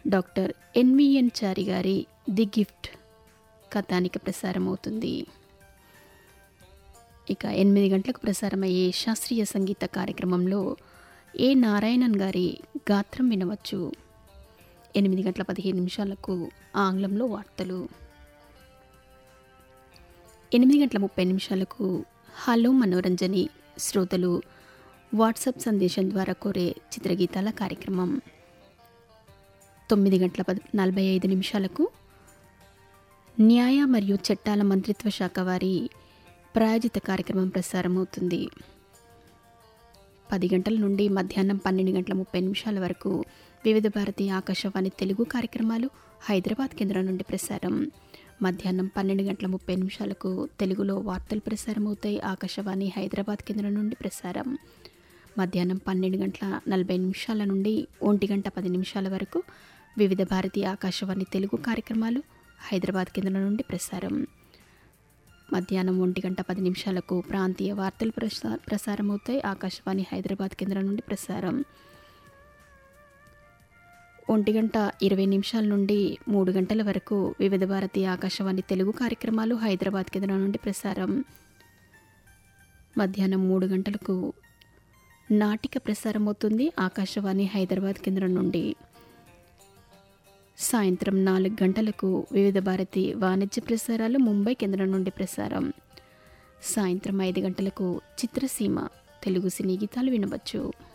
doctor NVN చారి గారి the gift కథానిక ప్రసారం అవుతుంది ఇక ఎనిమిది గంటలకు ప్రసారమయ్యే శాస్త్రీయ సంగీత కార్యక్రమంలో ఏ నారాయణన్ గారి గాత్రం వినవచ్చు ఎనిమిది గంటల పదిహేను నిమిషాలకు ఆంగ్లంలో వార్తలు ఎనిమిది గంటల ముప్పై నిమిషాలకు హలో మనోరంజని శ్రోతలు వాట్సాప్ సందేశం ద్వారా కోరే చిత్రగీతాల కార్యక్రమం తొమ్మిది గంటల పది నలభై ఐదు నిమిషాలకు న్యాయ మరియు చట్టాల మంత్రిత్వ శాఖ వారి ప్రాయోజిత కార్యక్రమం ప్రసారం అవుతుంది పది గంటల నుండి మధ్యాహ్నం పన్నెండు గంటల ముప్పై నిమిషాల వరకు వివిధ భారతి ఆకాశవాణి తెలుగు కార్యక్రమాలు హైదరాబాద్ కేంద్రం నుండి ప్రసారం మధ్యాహ్నం పన్నెండు గంటల ముప్పై నిమిషాలకు తెలుగులో వార్తలు ప్రసారం అవుతాయి ఆకాశవాణి హైదరాబాద్ కేంద్రం నుండి ప్రసారం మధ్యాహ్నం పన్నెండు గంటల నలభై నిమిషాల నుండి ఒంటి గంట పది నిమిషాల వరకు వివిధ భారతి ఆకాశవాణి తెలుగు కార్యక్రమాలు హైదరాబాద్ కేంద్రం నుండి ప్రసారం మధ్యాహ్నం ఒంటి గంట పది నిమిషాలకు ప్రాంతీయ వార్తలు ప్రసా ప్రసారం అవుతాయి ఆకాశవాణి హైదరాబాద్ కేంద్రం నుండి ప్రసారం ఒంటి గంట ఇరవై నిమిషాల నుండి మూడు గంటల వరకు వివిధ భారతి ఆకాశవాణి తెలుగు కార్యక్రమాలు హైదరాబాద్ కేంద్రం నుండి ప్రసారం మధ్యాహ్నం మూడు గంటలకు నాటిక ప్రసారం అవుతుంది ఆకాశవాణి హైదరాబాద్ కేంద్రం నుండి సాయంత్రం నాలుగు గంటలకు వివిధ భారతి వాణిజ్య ప్రసారాలు ముంబై కేంద్రం నుండి ప్రసారం సాయంత్రం ఐదు గంటలకు చిత్రసీమ తెలుగు సినీ గీతాలు వినవచ్చు